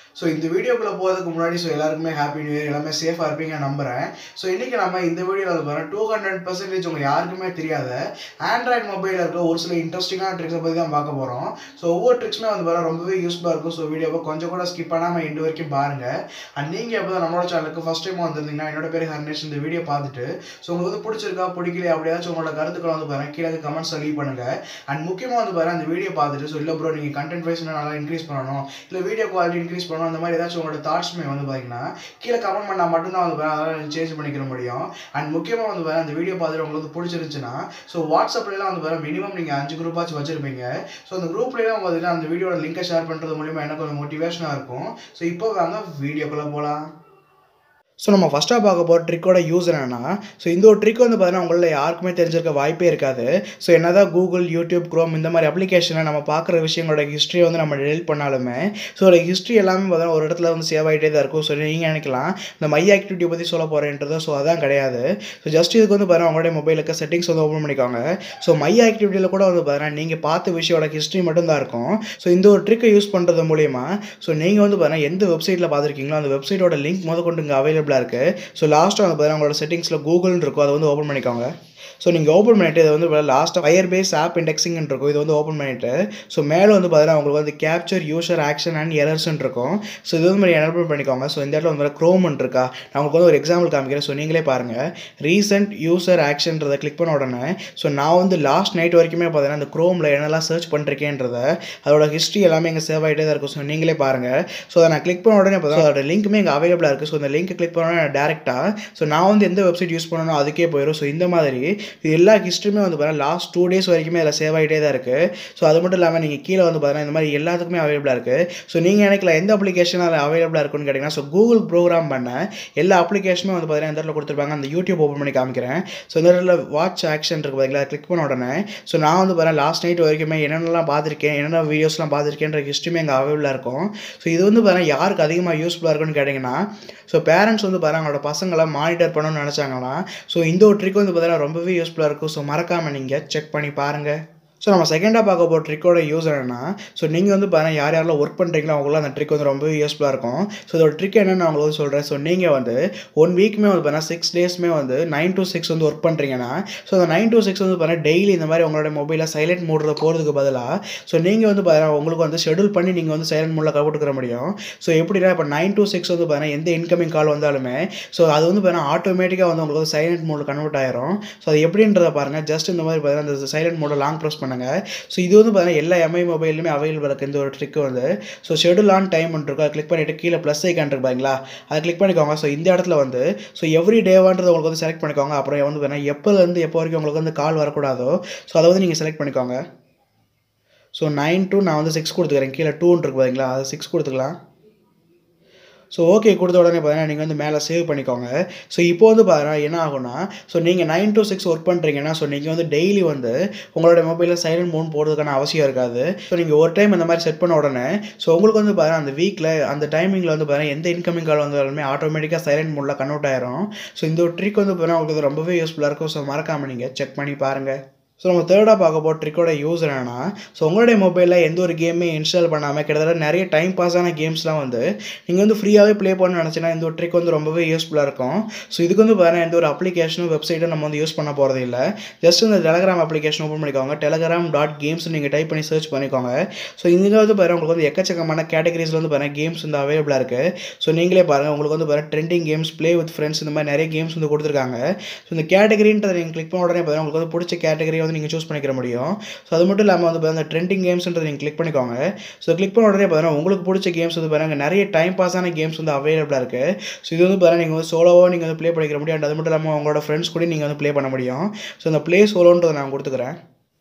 so இந்த வீடியோக்குள்ளே போகிறதுக்கு முன்னாடி ஸோ எல்லாருக்குமே ஹாப்பி நியூ இயர் எல்லாமே சேஃபாக இருப்பீங்க நம்புகிறேன் ஸோ இன்றைக்கி நம்ம இந்த வீடியோவில் பாருங்க டூ ஹண்ட்ரட் பர்சன்டேஜ் உங்களுக்கு யாருக்குமே தெரியாத ஆண்ட்ராய்ட் மொபைலில் இருக்க ஒரு சில இன்ட்ரெஸ்டிங்கான ட்ரிக்ஸை பற்றி தான் பார்க்க போகிறோம் ஸோ ஒவ்வொரு ட்ரிக்ஸுமே வந்து பாருங்க ரொம்பவே யூஸ்ஃபுல்லாக இருக்கும் ஸோ வீடியோவை கொஞ்சம் கூட ஸ்கிப் பண்ணாமல் எண்டு வரைக்கும் பாருங்கள் அண்ட் நீங்கள் எப்போ தான் நம்மளோட சேனலுக்கு ஃபஸ்ட் டைம் வந்திருந்தீங்கன்னா என்னோட பேர் ஹர்னேஷ் இந்த வீடியோ பார்த்துட்டு ஸோ உங்களுக்கு வந்து பிடிச்சிருக்கா பிடிக்கல அப்படியாச்சும் உங்களோட கருத்துக்களை வந்து பாருங்க கீழே கமெண்ட்ஸ் லீவ் பண்ணுங்கள் அண்ட் முக்கியமாக வந்து பாருங்க அந்த வீடியோ பார்த்துட்டு ஸோ இல்லை ப்ரோ நீங்கள் கண்டென்ட் வைஸ் நல்லா இன்க்ரீஸ் பண்ணணும் இல்லை வீடியோ குவாலிட்டி இன்க்ரீஸ் பண்ணணும் அந்த மாதிரி ஏதாச்சும் உங்களோட தாட்ஸுமே வந்து பார்த்தீங்கன்னா கீழே கமெண்ட் பண்ணால் மட்டும்தான் வந்து பாருங்க அதெல்லாம் சேஞ்ச் பண்ணிக்கிற முடியும் அண்ட் முக்கியமாக வந்து பாருங்க அந்த வீடியோ பார்த்துட்டு உங்களுக்கு வந்து பிடிச்சிருந்துச்சுன்னா ஸோ வாட்ஸ்அப்லாம் வந்து பாருங்க மினிமம் நீங்கள் அஞ்சு குரூப்பாச்சும் வச்சிருப்பீங்க ஸோ அந்த குரூப்லேயும் பார்த்தீங்கன்னா அந்த வீடியோட லிங்கை ஷேர் பண்ணுறது மூலியமாக எனக்கு கொஞ்சம் மோட்டிவேஷனாக இருக்கும் ஸோ இப்போ வாங்க வீடியோக்குள்ளே போகலாம் ஸோ நம்ம ஃபஸ்ட்டாக பார்க்க போகிற ட்ரிக்கோட யூஸ் என்னென்னா ஸோ இந்த ஒரு ட்ரிக் வந்து பார்த்தீங்கன்னா உங்களில் யாருக்குமே தெரிஞ்சிருக்க வாய்ப்பே இருக்காது ஸோ என்னதான் கூகுள் யூடியூப் க்ரோம் இந்த மாதிரி அப்ளிகேஷனை நம்ம பார்க்குற விஷயங்களோட ஹிஸ்ட்ரியை வந்து நம்ம டெலிட் பண்ணாலுமே ஸோ ஒரு ஹிஸ்ட்ரி எல்லாமே பார்த்தீங்கன்னா ஒரு இடத்துல வந்து சேவ் ஆகிட்டே தான் இருக்கும் ஸோ நீங்கள் நினைக்கலாம் இந்த மை ஆக்டிவிட்டி பற்றி சொல்ல போகிறேன்றது ஸோ அதான் கிடையாது ஸோ ஜஸ்ட் இதுக்கு வந்து பாருங்கள் உங்களுடைய மொபைலுக்கு செட்டிங்ஸ் வந்து ஓப்பன் பண்ணிக்கோங்க ஸோ மை ஆக்டிவிட்டியில் கூட வந்து பாருங்கள் நீங்கள் பார்த்த விஷயோட ஹிஸ்ட்ரி மட்டும் தான் இருக்கும் ஸோ இந்த ஒரு ட்ரிக்கை யூஸ் பண்ணுறது மூலிமா ஸோ நீங்கள் வந்து பாருங்கள் எந்த வெப்சைட்டில் பார்த்துருக்கீங்களோ அந்த வெப்சைட்டோட லிங்க் முத கொண்டு இங்கே அவைலபிளாக இருக்குது ஸோ லாஸ்ட்டாக வந்து பார்த்தீங்கன்னா உங்களோட செட்டிங்ஸில் கூகுள்னு இருக்கும் அதை வந்து ஓப்பன் பண்ணிக்கோங்க ஸோ நீங்கள் ஓப்பன் பண்ணிவிட்டு இதை வந்து லாஸ்ட்டாக ஃபயர் பேஸ் ஆப் இண்டெக்ஸிங்னு இருக்கும் இது வந்து ஓப்பன் பண்ணிவிட்டு ஸோ மேலே வந்து பார்த்தீங்கன்னா உங்களுக்கு வந்து கேப்சர் யூசர் ஆக்ஷன் அண்ட் எரர்ஸ்ன்னு இருக்கும் ஸோ இது வந்து எனபிள் பண்ணிக்கோங்க ஸோ இந்த இடத்துல வந்து க்ரோமன் இருக்கா நான் உங்களுக்கு வந்து ஒரு எக்ஸாம்பிள் காமிக்கிறேன் ஸோ நீங்களே பாருங்கள் ரீசெண்ட் யூசர் ஆக்ஷன்றதை கிளிக் பண்ண உடனே ஸோ நான் வந்து லாஸ்ட் நைட் வரைக்குமே பார்த்தீங்கன்னா அந்த க்ரோமில் என்னெல்லாம் சர்ச் பண்ணிருக்கேன்றத அதோட ஹிஸ்ட்ரி எல்லாமே இங்கே சேவ் ஆகிட்டே தான் இருக்கும் ஸோ நீங்களே பாருங்கள் ஸோ அதை நான் கிளிக் பண்ண உடனே பார்த்தா அதோட லிங்க்குமே இங்கே அவைலபிளாக இருக்குது ஸோ இந்த லிங்க் கிளிக் பண்ண உடனே டேரெக்டாக ஸோ நான் வந்து எந்த வெப்சைட் யூஸ் பண்ணணும் அதுக்கே போயிடும் ஸோ இந்த மாதிரி இது எல்லா ஹிஸ்ட்ரியுமே வந்து பார்த்தீங்கன்னா லாஸ்ட் டூ டேஸ் வரைக்குமே அதில் சேவ் ஆகிட்டே தான் இருக்குது ஸோ அது மட்டும் இல்லாமல் நீங்கள் கீழே வந்து பார்த்தீங்கன்னா இந்த மாதிரி எல்லாத்துக்குமே அவைலபிளாக இருக்குது ஸோ நீங்கள் நினைக்கல எந்த அப்ளிகேஷன் அதில் அவைலபிளாக இருக்குன்னு கேட்டிங்கன்னா ஸோ கூகுள் ப்ரோக்ராம் பண்ண எல்லா அப்ளிகேஷனுமே வந்து பார்த்தீங்கன்னா இந்த இடத்துல கொடுத்துருப்பாங்க அந்த யூடியூப் ஓப்பன் பண்ணி காமிக்கிறேன் ஸோ இந்த இடத்துல வாட்ச் ஆக்ஷன் இருக்குது பார்த்தீங்களா கிளிக் பண்ண உடனே ஸோ நான் வந்து பார்த்தீங்கன்னா லாஸ்ட் நைட் வரைக்குமே என்னென்னலாம் பார்த்துருக்கேன் என்னென்ன வீடியோஸ்லாம் பார்த்துருக்கேன்ற ஹிஸ்ட்ரியுமே இங்கே அவைலபிளாக இருக்கும் ஸோ இது வந்து பார்த்தீங்கன்னா யாருக்கு அதிகமாக யூஸ்ஃபுல்லாக இருக்குன்னு கேட்டிங்கன்னா ஸோ பேரண்ட்ஸ் வந்து பார்த்தீங்கன்னா அவங்களோட பசங்களை மானிட்டர் பண்ணணும்னு நினச்சாங்கன்னா ஸோ இந்த ஒரு ட்ரிக் வந்து பார்த்தீங்கன்னா ரொம்பவே யூஸ்ஃபுல்லாக இருக்கும் ஸோ மறக்காமல் நீங்கள் செக் பண்ணி பாருங்கள் ஸோ நம்ம செகண்டாக பார்க்க போகிற ட்ரிக்கோட யூஸ் என்னென்னா ஸோ நீங்கள் வந்து பாருங்கள் யார் யாரெல்லாம் ஒர்க் பண்ணுறீங்களோ அவங்களாம் அந்த ட்ரிக் வந்து ரொம்பவே யூஸ்ஃபுல்லாக இருக்கும் ஸோ இதோட ட்ரிக் என்னென்னு நான் உங்களுக்கு சொல்கிறேன் ஸோ நீங்கள் வந்து ஒன் வீக்குமே வந்து பார்த்தீங்கன்னா சிக்ஸ் டேஸ்மே வந்து நைன் டு சிக்ஸ் வந்து ஒர்க் பண்ணுறீங்கன்னா ஸோ அந்த நைன் டு சிக்ஸ் வந்து பார்த்தீங்கன்னா டெய்லி இந்த மாதிரி உங்களோட மொபைலில் சைலண்ட் மோடில் போகிறதுக்கு பதிலாக ஸோ நீங்கள் வந்து பார்த்தீங்கன்னா உங்களுக்கு வந்து ஷெடியூல் பண்ணி நீங்கள் வந்து சைலண்ட் மோடில் கவுட்டுக்கிற முடியும் ஸோ எப்படின்னா இப்போ நைன் டு சிக்ஸ் வந்து பார்த்தீங்கன்னா எந்த இன்கமிங் கால் வந்தாலுமே ஸோ அது வந்து பார்த்தீங்கன்னா ஆட்டோமேட்டிக்காக வந்து உங்களுக்கு வந்து சைலண்ட் மோடில் கன்வெர்ட் ஆயிரும் ஸோ அது எப்படின்றத பாருங்கள் ஜஸ்ட் இந்த மாதிரி பார்த்தீங்கன்னா அந்த சைலண்ட் மோடில் லாங் ப்ரெஸ் பண்ணுங்கள் ஸோ இது வந்து பார்த்தீங்கன்னா எல்லா எம்ஐ மொபைலுமே அவைலபிள் இருக்குது இந்த ஒரு ட்ரிக் வந்து ஸோ ஷெடியூல் ஆன் டைம் இருக்கும் அதை கிளிக் பண்ணிவிட்டு கீழே ப்ளஸ் ஐக்கான் இருக்கு பாருங்களா அதை கிளிக் பண்ணிக்கோங்க ஸோ இந்த இடத்துல வந்து ஸோ எவ்ரி டேவான்றது உங்களுக்கு வந்து செலக்ட் பண்ணிக்கோங்க அப்புறம் வந்து பார்த்தீங்கன்னா எப்போலேருந்து எப்போ வரைக்கும் உங்களுக்கு வந்து கால் வரக்கூடாதோ ஸோ அதை வந்து நீங்கள் செலக்ட் பண்ணிக்கோங்க ஸோ நைன் டூ நான் வந்து சிக்ஸ் கொடுத்துக்கிறேன் கீழே டூன்னு இருக்கு பாருங்களா அதை சிக்ஸ் கொடுத்துக்கலாம் ஸோ ஓகே கொடுத்த உடனே பார்த்தீங்கன்னா நீங்கள் வந்து மேலே சேவ் பண்ணிக்கோங்க ஸோ இப்போ வந்து பாருங்கள் என்ன ஆகும்னா ஸோ நீங்கள் நைன் டு சிக்ஸ் ஒர்க் பண்ணுறீங்கன்னா ஸோ நீங்கள் வந்து டெய்லி வந்து உங்களோட மொபைலில் சைலண்ட் மோன் போடுறதுக்கான அவசியம் இருக்காது ஸோ நீங்கள் ஒரு டைம் இந்த மாதிரி செட் பண்ண உடனே ஸோ உங்களுக்கு வந்து பாருங்கள் அந்த வீக்கில் அந்த டைமிங்கில் வந்து பாருங்கள் எந்த இன்கமிங் கால் வந்தாலுமே ஆட்டோமேட்டிக்காக சைலண்ட் மோடில் கன்வெர்ட் ஆயிரும் ஸோ இந்த ஒரு ட்ரிக் வந்து பாருங்கள் உங்களுக்கு ரொம்பவே யூஸ்ஃபுல்லாக இருக்கும் ஸோ மறக்காமல் நீங்கள் செக் பண்ணி பாருங்கள் ஸோ நம்ம தேர்டாக பார்க்க போகிற ட்ரிக்கோட யூஸ் என்னென்னா ஸோ உங்களுடைய மொபைலில் எந்த ஒரு கேமே இன்ஸ்டால் பண்ணாமல் கிட்டத்தட்ட நிறைய டைம் பாஸான கேம்ஸ்லாம் வந்து நீங்கள் வந்து ஃப்ரீயாகவே ப்ளே பண்ண நினச்சினா இந்த ஒரு ட்ரிக் வந்து ரொம்பவே யூஸ்ஃபுல்லாக இருக்கும் ஸோ இதுக்கு வந்து பாருங்கள் எந்த ஒரு அப்ளிகேஷனும் வெப்சைட்டும் நம்ம வந்து யூஸ் பண்ண போகிறது இல்லை ஜஸ்ட் இந்த டெலகிராம் அப்ளிகேஷன் ஓப்பன் பண்ணிக்கோங்க டெலகிராம் டாட் கேம்ஸ் நீங்கள் டைப் பண்ணி சர்ச் பண்ணிக்கோங்க ஸோ இங்கே வந்து பாருங்கள் உங்களுக்கு வந்து எக்கச்சக்கமான கேட்டகரிஸில் வந்து பாருங்கள் கேம்ஸ் வந்து அவைலபிளாக இருக்குது ஸோ நீங்களே பாருங்கள் உங்களுக்கு வந்து பாருங்கள் trending games play with friends இந்த மாதிரி நிறைய கேம்ஸ் வந்து கொடுத்துருக்காங்க ஸோ இந்த கேட்டகரின்றதை நீங்கள் கிளிக் பண்ண உடனே பாருங்கள் உங்களுக்கு வந்து பிடிச்ச கேட்டகரியை வந்து நீங்கள் சூஸ் பண்ணிக்கிற முடியும் ஸோ அது மட்டும் இல்லாமல் வந்து அந்த ட்ரெண்டிங் கேம்ஸ்ன்றதை நீங்கள் கிளிக் பண்ணிக்கோங்க ஸோ கிளிக் பண்ண உடனே பார்த்தீங்கன்னா உங்களுக்கு பிடிச்ச கேம்ஸ் வந்து பாருங்கள் நிறைய டைம் பாஸான கேம்ஸ் வந்து அவைலபிளாக இருக்குது ஸோ இது வந்து பாருங்கள் நீங்கள் வந்து சோலோவாக நீங்கள் வந்து ப்ளே பண்ணிக்கிற முடியும் அது மட்டும் இல்லாமல் உங்களோட ஃப்ரெண்ட்ஸ் கூட நீங்கள் வந்து ப்ளே பண்ண முடியும் ஸோ இந்த ப்ளே சோலோன்றதை நான் கொடுத்துக்கிறேன்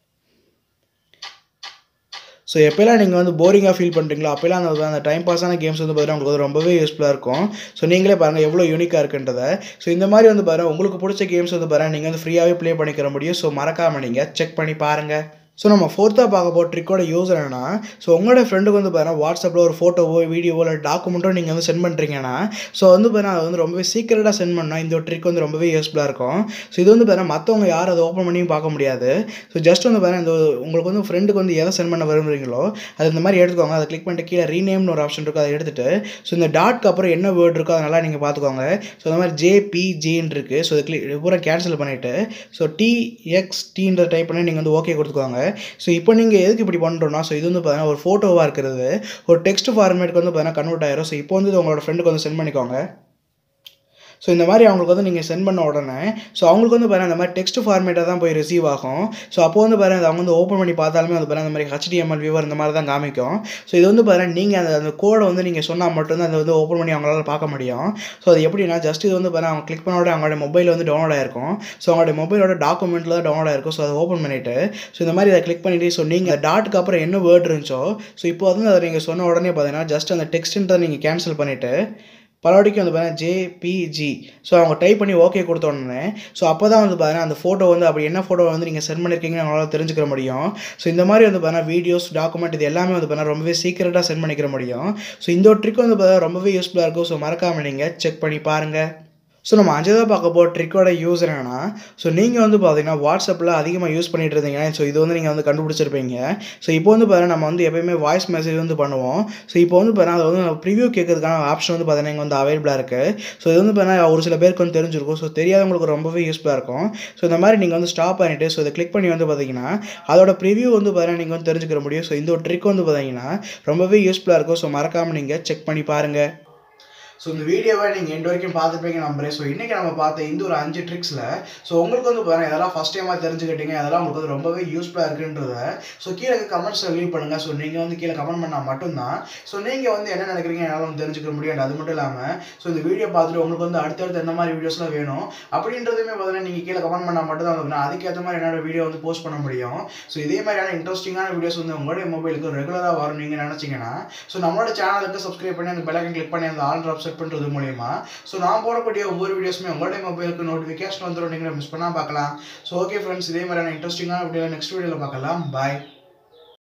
ஸோ எப்போல்லாம் நீங்கள் வந்து போரிங்காக ஃபீல் பண்ணுறீங்களோ அப்போல்லாம் அந்த அந்த டைம் பாஸான கேம்ஸ் வந்து பார்த்தீங்கன்னா உங்களுக்கு வந்து ரொம்பவே யூஸ்ஃபுல்லாக இருக்கும் ஸோ நீங்களே பாருங்கள் எவ்வளோ யூனிக்காக இருக்குன்றதை ஸோ இந்த மாதிரி வந்து பாருங்கள் உங்களுக்கு பிடிச்ச கேம்ஸ் வந்து பாருங்கள் நீங்கள் வந்து ஃப்ரீயாகவே ப்ளே பண்ணிக்கிற முடியும் ஸோ மறக்காமல் நீங்கள் செக் பண்ணி பாருங்கள் ஸோ நம்ம ஃபோர்த்தாக பார்க்க போகிற ட்ரிக்கோட யூஸ் என்னன்னா ஸோ உங்களோட ஃப்ரெண்டுக்கு வந்து பார்த்தீங்கன்னா வாட்ஸ்அப்பில் ஒரு ஃபோட்டோவோ வீடியோவோ இல்லை டாக்குமெண்ட்டோ நீங்கள் வந்து சென்ட் பண்ணுறீங்கன்னா ஸோ வந்து பார்த்தீங்கன்னா அது வந்து ரொம்பவே சீக்கிரட்டாக சென்ட் பண்ணால் இந்த ஒரு ட்ரிக் வந்து ரொம்பவே யூஸ்ஃபுல்லாக இருக்கும் ஸோ இது வந்து பார்த்தீங்கன்னா மற்றவங்க யாரும் அதை ஓப்பன் பண்ணியும் பார்க்க முடியாது ஸோ ஜஸ்ட் வந்து பார்த்தீங்கன்னா இந்த உங்களுக்கு வந்து ஃப்ரெண்டுக்கு வந்து எதை சென்ட் பண்ண விரும்புறீங்களோ அது இந்த மாதிரி எடுத்துக்கோங்க அதை கிளிக் பண்ணிட்டு கீழே ரீநேம்னு ஒரு ஆப்ஷன் இருக்கும் அதை எடுத்துட்டு ஸோ இந்த டாட்க்கு அப்புறம் என்ன வேர்ட் இருக்கோ அதை நல்லா நீங்கள் பார்த்துக்கோங்க ஸோ இந்த மாதிரி ஜேபிஜின்னு இருக்குது ஸோ இது கிளிக் பூரா கேன்சல் பண்ணிவிட்டு ஸோ டிஎக்ஸ்டின்ற டைப் பண்ணி நீங்கள் வந்து ஓகே கொடுத்துக்கோங்க ஸோ இப்போ நீங்கள் எதுக்கு இப்படி பண்ணுறோன்னா ஸோ இது வந்து பார்த்தீங்கன்னா ஒரு ஃபோட்டோவாக இருக்கிறது ஒரு டெக்ஸ்ட் ஃபார்மேட்டுக்கு வந்து பார்த்தீங்கன்னா கன்வெர்ட் ஆயிரும் ஸோ இப்போ வந்து இது உங்களோட ஃப்ரெண்டுக்கு வந்து சென்ட் பண்ணிக்கோங்க ஸோ இந்த மாதிரி அவங்களுக்கு வந்து நீங்கள் சென்ட் பண்ண உடனே ஸோ அவங்களுக்கு வந்து பாருங்கள் இந்த மாதிரி டெக்ஸ்ட் ஃபார்மேட்டாக தான் போய் ரிசீவ் ஆகும் ஸோ அப்போ வந்து பாருங்கள் அவங்க வந்து ஓப்பன் பண்ணி பார்த்தாலுமே வந்து பாருங்கள் அந்த மாதிரி ஹெச்டிஎம்எல் வியூவர் இந்த மாதிரி தான் காமிக்கும் ஸோ இது வந்து பாருங்கள் நீங்கள் அந்த அந்த கோடை வந்து நீங்கள் சொன்னால் மட்டும்தான் அதை வந்து ஓப்பன் பண்ணி அவங்களால பார்க்க முடியும் ஸோ அது எப்படின்னா ஜஸ்ட் இது வந்து பாருங்கள் அவங்க கிளிக் பண்ண உடனே அவங்களோட மொபைல் வந்து டவுன்லோட் ஆயிருக்கும் ஸோ அவங்களோட மொபைலோட டாக்குமெண்ட்டில் தான் டவுன்லோட் ஆயிருக்கும் ஸோ அதை ஓப்பன் பண்ணிவிட்டு ஸோ இந்த மாதிரி அதை கிளிக் பண்ணிவிட்டு ஸோ நீங்கள் டாட்டுக்கு அப்புறம் என்ன வேர்ட் இருந்துச்சோ ஸோ இப்போ வந்து அதை நீங்கள் சொன்ன உடனே பார்த்தீங்கன்னா ஜஸ்ட் அந்த டெக்ஸ்ட்டுன்றதை நீங்கள் கேன்சல் பண்ணிவிட்டு பலவாடிக்கு வந்து பார்த்தீங்கன்னா ஜேபிஜி ஸோ அவங்க டைப் பண்ணி ஓகே கொடுத்த உடனே ஸோ அப்போ தான் வந்து பார்த்தீங்கன்னா அந்த ஃபோட்டோ வந்து அப்படி என்ன ஃபோட்டோ வந்து நீங்கள் சென்ட் பண்ணியிருக்கீங்கன்னு அவங்களால தெரிஞ்சுக்கிற முடியும் ஸோ இந்த மாதிரி வந்து பார்த்தீங்கன்னா வீடியோஸ் டாக்குமெண்ட் இது எல்லாமே வந்து பார்த்தீங்கன்னா ரொம்பவே சீக்கிரட்டாக சென்ட் பண்ணிக்கிற முடியும் ஸோ இந்த ஒரு ட்ரிக் வந்து பார்த்தீங்கன்னா ரொம்பவே யூஸ்ஃபுல்லாக இருக்கும் ஸோ மறக்காமல் நீங்கள் செக் பண்ணி பாருங்கள் ஸோ நம்ம அஞ்சதாக பார்க்க போகிற ட்ரிக்கோட யூஸ் என்னென்னா ஸோ நீங்கள் வந்து பார்த்தீங்கன்னா வாட்ஸ்அப்பில் அதிகமாக யூஸ் பண்ணிட்டு இருந்தீங்கன்னா ஸோ இது வந்து நீங்கள் வந்து கண்டுபிடிச்சிருப்பீங்க ஸோ இப்போ வந்து பார்த்தீங்கன்னா நம்ம வந்து எப்பயுமே வாய்ஸ் மெசேஜ் வந்து பண்ணுவோம் ஸோ இப்போ வந்து பார்த்தீங்கன்னா அது வந்து ப்ரிவியூ கேட்கறதுக்கான ஆப்ஷன் வந்து பார்த்தீங்கன்னா இங்கே வந்து அவைலபிளாக இருக்குது ஸோ இது வந்து பார்த்தீங்கன்னா ஒரு சில பேருக்கு வந்து தெரிஞ்சிருக்கும் ஸோ தெரியாதவங்களுக்கு ரொம்பவே யூஸ்ஃபுல்லாக இருக்கும் ஸோ இந்த மாதிரி நீங்கள் வந்து ஸ்டாப் பண்ணிவிட்டு ஸோ இதை கிளிக் பண்ணி வந்து பார்த்தீங்கன்னா அதோட ப்ரிவியூ வந்து பார்த்தீங்கன்னா நீங்கள் வந்து தெரிஞ்சுக்கிற முடியும் ஸோ இந்த ஒரு ட்ரிக் வந்து பார்த்தீங்கன்னா ரொம்பவே யூஸ்ஃபுல்லாக இருக்கும் ஸோ மறக்காமல் நீங்கள் செக் பண்ணி பாருங்கள் ஸோ இந்த வீடியோவை நீங்கள் எண்டு வரைக்கும் பார்த்துருப்பீங்க நம்புறேன் ஸோ இன்றைக்கி நம்ம பார்த்த இந்த ஒரு அஞ்சு ட்ரிக்ஸில் ஸோ உங்களுக்கு வந்து பாருங்கள் இதெல்லாம் ஃபஸ்ட் டைமாக தெரிஞ்சுக்கிட்டீங்க அதெல்லாம் உங்களுக்கு வந்து ரொம்பவே யூஸ்ஃபுல்லாக இருக்குன்றத ஸோ கீழே கமெண்ட்ஸில் லீவ் பண்ணுங்கள் ஸோ நீங்கள் வந்து கீழே கமெண்ட் பண்ணால் மட்டும்தான் ஸோ நீங்கள் வந்து என்ன நினைக்கிறீங்க என்னால் வந்து தெரிஞ்சுக்க முடியாது அது மட்டும் இல்லாமல் ஸோ இந்த வீடியோ பார்த்துட்டு உங்களுக்கு வந்து அடுத்தடுத்து எந்த மாதிரி வீடியோஸ்லாம் வேணும் அப்படின்றதுமே பார்த்தீங்கன்னா நீங்கள் கீழே கமெண்ட் பண்ணால் மட்டும் தான் வந்து அதுக்கேற்ற மாதிரி என்னோட வீடியோ வந்து போஸ்ட் பண்ண முடியும் ஸோ இதே மாதிரியான இன்ட்ரெஸ்டிங்கான வீடியோஸ் வந்து உங்களுடைய மொபைலுக்கு ரெகுலராக வரும் நீங்கள் நினச்சிங்கன்னா ஸோ நம்மளோட சேனலுக்கு சப்ஸ்கிரைப் பண்ணி அந்த பெல்லைக்கன் கிளிக் பண்ணி அந்த ஆல் ட்ராப் செட் பண்ணுறது மூலியமா ஸோ நான் போடக்கூடிய ஒவ்வொரு வீடியோஸுமே உங்களுடைய மொபைலுக்கு நோட்டிஃபிகேஷன் வந்துடும் நீங்கள் மிஸ் பண்ணால் பார்க்கலாம் ஸோ ஓகே ஃப்ரெண்ட்ஸ் இதே மாதிரியான இன்ட்ரெஸ்டிங்கான வீடியோ நெக்ஸ்ட் வீடியோவில் பார்க்கலாம் பாய்